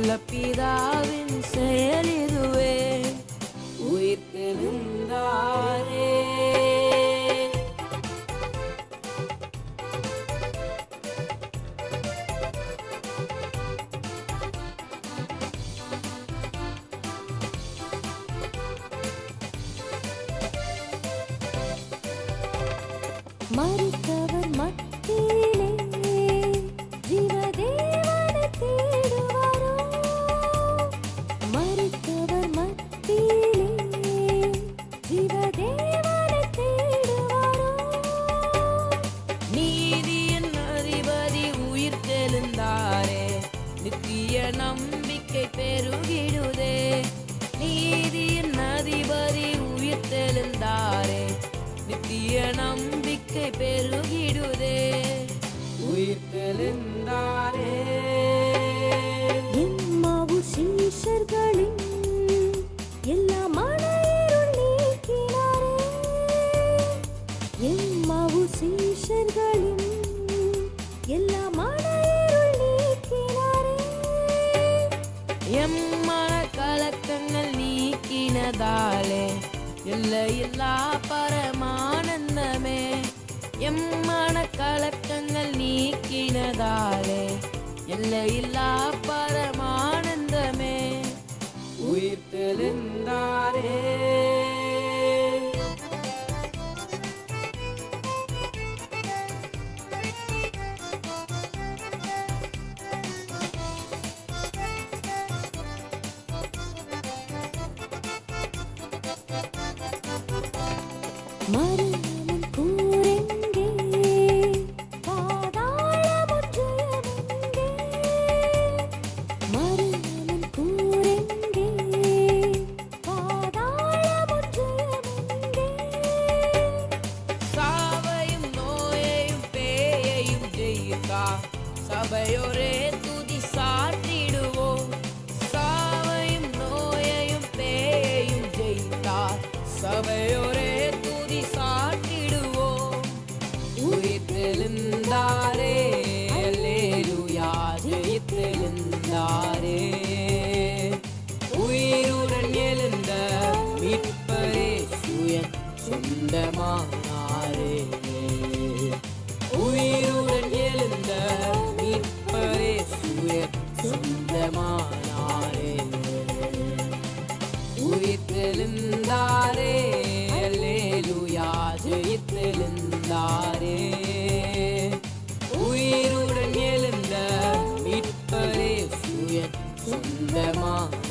நல்ல பிதாவின் செயல் இதுவே உயிர் தெழுந்தாரே மறித்தவர் மத்தியிலே ஜீவதேவனை தேடுவாரோ மறித்தவர் மத்தியிலே ஜீவதேவனை தேடுவாரோ நீதியின் அதிபதி உயிர் தெழுந்தாரே நித்திய நம்பிக்கை பெருகிடுதே நீதியின் அதிபதி உயிர் தெழுந்தாரே நித்திய நம்பிக்கை பெருகிடுதே உயிர் தெழுந்தாரே எம்மாவு சீஷர்களின் எல்லா மனையிருள் நீக்கினாரே எம்மாவு சீஷர்களின் எல்லா மனையிருள் நீக்கினாரே எம்மன கலக்கங்கள் நீக்கினதாலே எல்லையில்லா பரமானந்தமே எம்மன கலக்கங்கள் நீக்கினதாலே எல்லையில்லா பரமானந்தமே உயிர் தெழுந்தாரே மரணமும் கூரெங்கே பாதாளமும் ஜெயமெங்கே மரணமும் கூரெங்கே பாதாளமும் ஜெயமெங்கே சாவையும் நோயையும் பேயையும் ஜெயித்தா சபையோரே துதி சாற்றிடுவோம் சாவையும் நோயையும் பேயையும் ஜெயித்தா சபையோரே துதி சாற்றிடுவோம் உயிர் தெழுந்தாரே அல்லேலூயா ஜெயித்தெழுந்தாரே உயிருடன் எழுந்த மீட்பரே சுயன் சொந்தமானாரே உயிருடன் எழுந்த மீட்பரே சுயன் சொந்தமானாரே உயிர் தெழுந்தாரே அல்லேலூயா ஜெயித்தெழுந்தாரே உயிருடன் எழுந்த மீட்பரே சுயன் சொந்தமா